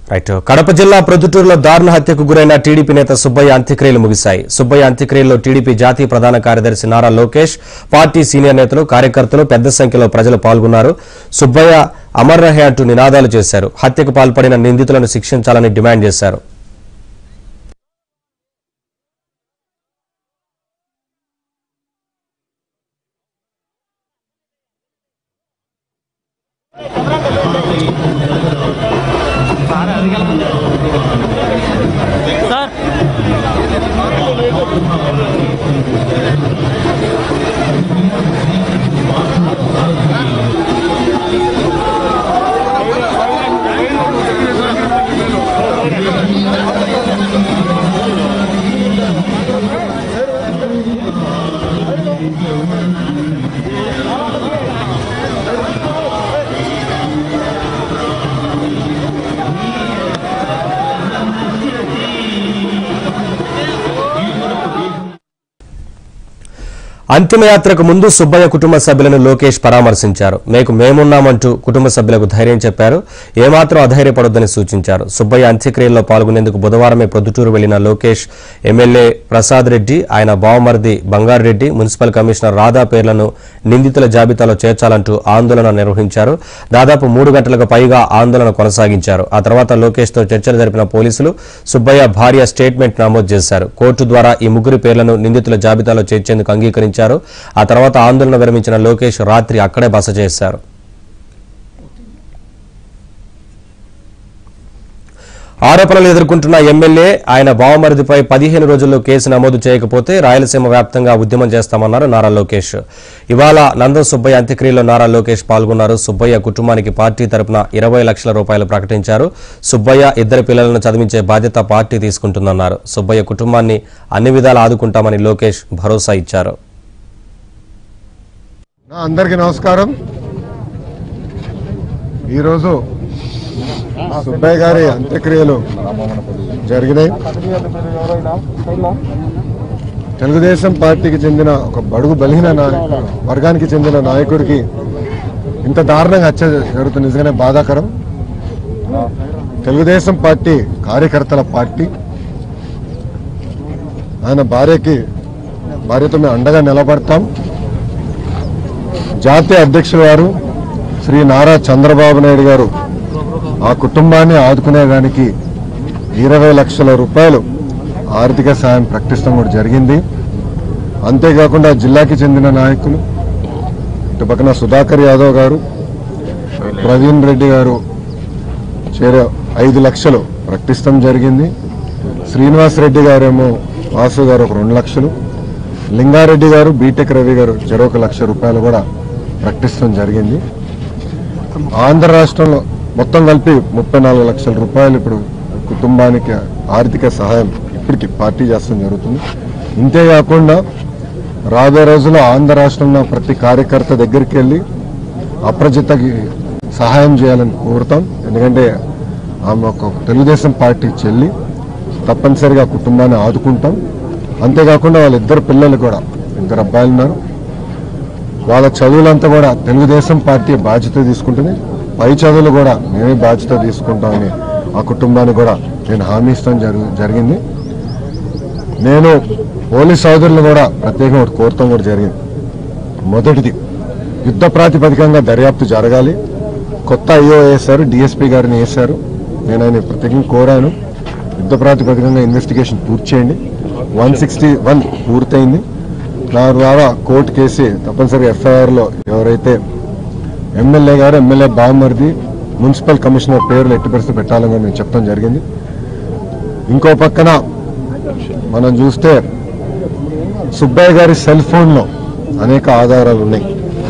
right Kadapa జిల్లా ప్రొద్దుటూరులో దారుణ హత్యకు గురైన టీడీపీ నేత సుబ్బయ్య అంత్యక్రియలు ముగిశాయి సుబ్బయ్య అంత్యక్రియల్లో టీడీపీ జాతీయ ప్రధాన కార్యదర్శి నారా లోకేష్ పార్టీ సీనియర్ నేతలు కార్యకర్తలు పెద్ద సంఖ్యలో ప్రజలు పాల్గొన్నారు సుబ్బయ్య అమర్ రహే అంటూ నినాదాలు చేశారు హత్యకు పాల్పడిన నిందితులను శిక్షించాలని డిమాండ్ చేశారు సార్ అంతిమయాత్రకు ముందు సుబ్బయ్య కుటుంబ సభ్యులను లోకేష్ పరామర్శించారు మేకు మేమున్నామంటూ కుటుంబ సభ్యులకు ధైర్యం చెప్పారు ఏమాత్రం అధైర్యపడొద్దని సూచించారు సుబ్బయ్య అంత్యక్రియల్లో పాల్గొనేందుకు బుధవారమే ప్రొద్దుటూరు వెళ్లిన లోకేష్ ఎమ్మెల్యే ప్రసాద్ రెడ్డి ఆయన బావమరిది బంగారెడ్డి మున్సిపల్ కమిషనర్ రాధా పేర్లను నిందితుల జాబితాలో చేర్చాలంటూ ఆందోళన నిర్వహించారు దాదాపు మూడు గంటలకు పైగా ఆందోళన కొనసాగించారు ఆ తర్వాత లోకేష్ తో చర్చలు జరిపిన పోలీసులు సుబ్బయ్య భార్య స్టేట్మెంట్ నమోదు చేశారు కోర్టు ద్వారా ఈ ముగ్గురి పేర్లను నిందితుల జాబితాలో చేర్చేందుకు అంగీకరించారు ఆ తర్వాత ఆందోళన విరమించిన లోకేష్ రాత్రి అక్కడే బస చేశారు ఆరోపణలు ఎదుర్కొంటున్న ఎమ్మెల్యే ఆయన బావమరిదిపై పదిహేను రోజుల్లో కేసు నమోదు చేయకపోతే రాయలసీమ వ్యాప్తంగా ఉద్యమం చేస్తామన్నారు నారా లోకేష్ ఇవాళ నందం సుబ్బయ్య అంత్యక్రియలో నారా లోకేష్ పాల్గొన్నారు సుబ్బయ్య కుటుంబానికి పార్టీ తరపున ఇరవై లక్షల రూపాయలు ప్రకటించారు సుబ్బయ్య ఇద్దరు పిల్లలను చదివించే బాధ్యత పార్టీ తీసుకుంటుందన్నారు సుబ్బయ్య కుటుంబాన్ని అన్ని విధాలు ఆదుకుంటామని లోకేష్ భరోసా ఇచ్చారు నా అందరికీ నమస్కారం ఈరోజు సుబ్బయ్య గారి అంత్యక్రియలు జరిగినాయి తెలుగుదేశం పార్టీకి చెందిన ఒక బడుగు బలహీన నాయ- వర్గానికి చెందిన నాయకుడికి ఇంత దారుణంగా హత్య జరుగుతుంది నిజంగానే బాధాకరం తెలుగుదేశం పార్టీ కార్యకర్తల పార్టీ ఆయన భార్యకి భార్యతో మేము అండగా నిలబడతాం జాతీయ అధ్యక్షుల వారు శ్రీ నారా చంద్రబాబు నాయుడు గారు ఆ కుటుంబాన్ని ఆదుకునేదానికి ఇరవై లక్షల రూపాయలు ఆర్థిక సాయం ప్రకటిస్తాం కూడా జరిగింది అంతేకాకుండా జిల్లాకి చెందిన నాయకులు ఇటు పక్కన సుధాకర్ యాదవ్ గారు ప్రవీణ్ రెడ్డి గారు చేరే ఐదు లక్షలు ప్రకటిస్తాం జరిగింది శ్రీనివాస్ రెడ్డి గారేమో వాసు గారు ఒక రెండు లక్షలు లింగారెడ్డి గారు బీటెక్ రవి గారు చెరొక లక్ష రూపాయలు కూడా ప్రకటిస్తాం జరిగింది ఆంధ్ర రాష్ట్రంలో మొత్తం కలిపి ముప్పై నాలుగు లక్షల రూపాయలు ఇప్పుడు కుటుంబానికి ఆర్థిక సహాయం ఇప్పటికి పార్టీ చేస్తాం జరుగుతుంది ఇంతే కాకుండా రాబోయే రోజుల్లో ఆంధ్ర రాష్ట్రంలో ప్రతి కార్యకర్త దగ్గరికి వెళ్ళి అప్రజితకి సహాయం చేయాలని కోరుతాం ఎందుకంటే ఆమె ఒక తెలుగుదేశం పార్టీ చెల్లి తప్పనిసరిగా కుటుంబాన్ని ఆదుకుంటాం అంతేకాకుండా వాళ్ళ ఇద్దరు పిల్లలు కూడా ఇద్దరు అబ్బాయిలు ఉన్నారు వాళ్ళ చదువులంతా కూడా తెలుగుదేశం పార్టీ బాధ్యత తీసుకుంటుంది పై చదువులు కూడా మేమే బాధ్యత తీసుకుంటామని ఆ కుటుంబాన్ని కూడా నేను హామీ ఇస్తాం జరుగు జరిగింది నేను పోలీస్ సోదరులు కూడా ప్రత్యేకంగా ఒకటి కోరటం కూడా జరిగింది మొదటిది యుద్ధ ప్రాతిపదికంగా దర్యాప్తు జరగాలి కొత్త ఐఓ వేశారు డిఎస్పీ గారిని వేశారు నేను ఆయన ప్రత్యేకంగా కోరాను యుద్ధ ప్రాతిపదికంగా ఇన్వెస్టిగేషన్ పూర్తి చేయండి వన్ సిక్స్టీ వన్ పూర్తయింది దాని ద్వారా కోర్టు కేసి తప్పనిసరిగా ఎఫ్ఐఆర్లో ఎవరైతే ఎమ్మెల్యే గారు ఎమ్మెల్యే బామ్మర్ది మున్సిపల్ కమిషనర్ పేర్లు ఎట్టి పరిస్థితి పెట్టాలని కూడా నేను చెప్పడం జరిగింది ఇంకో పక్కన మనం చూస్తే సుబ్బయ్య గారి సెల్ ఫోన్లో అనేక ఆధారాలు ఉన్నాయి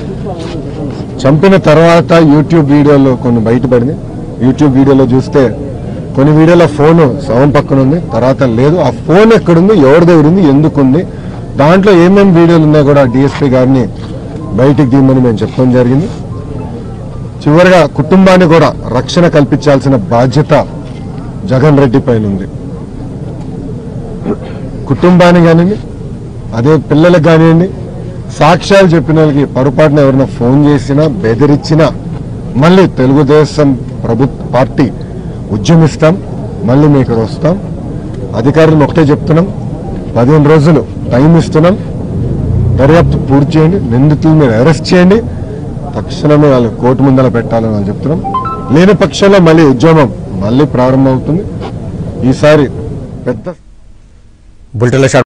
చంపిన తర్వాత యూట్యూబ్ వీడియోలో కొన్ని బయటపడింది యూట్యూబ్ వీడియోలో చూస్తే కొన్ని వీడియోలో ఫోన్ శవం పక్కన ఉంది తర్వాత లేదు ఆ ఫోన్ ఎక్కడుంది ఎవరి దగ్గర ఉంది ఎందుకు ఉంది దాంట్లో ఏమేమి వీడియోలు ఉన్నాయో కూడా డిఎస్పీ గారిని బయటికి తీయమని మేము చెప్పడం జరిగింది చివరిగా కుటుంబాన్ని కూడా రక్షణ కల్పించాల్సిన బాధ్యత జగన్ రెడ్డి పైన ఉంది కుటుంబాన్ని కానివ్వండి అదే పిల్లలకు కానివ్వండి సాక్ష్యాలు చెప్పిన వాళ్ళకి పొరపాటున ఎవరైనా ఫోన్ చేసినా బెదిరించినా మళ్ళీ తెలుగుదేశం ప్రభుత్వ పార్టీ ఉద్యమిస్తాం మళ్ళీ మీ ఇక్కడ వస్తాం అధికారులు ఒకటే చెప్తున్నాం పదిహేను రోజులు టైం ఇస్తున్నాం దర్యాప్తు పూర్తి చేయండి నిందితులు మీరు అరెస్ట్ చేయండి తక్షణమే వాళ్ళు కోర్టు ముందర పెట్టాలని వాళ్ళు చెప్తున్నాం లేని పక్షంలో మళ్ళీ ఉద్యమం మళ్ళీ ప్రారంభమవుతుంది ఈసారి పెద్ద బులెటిన్ల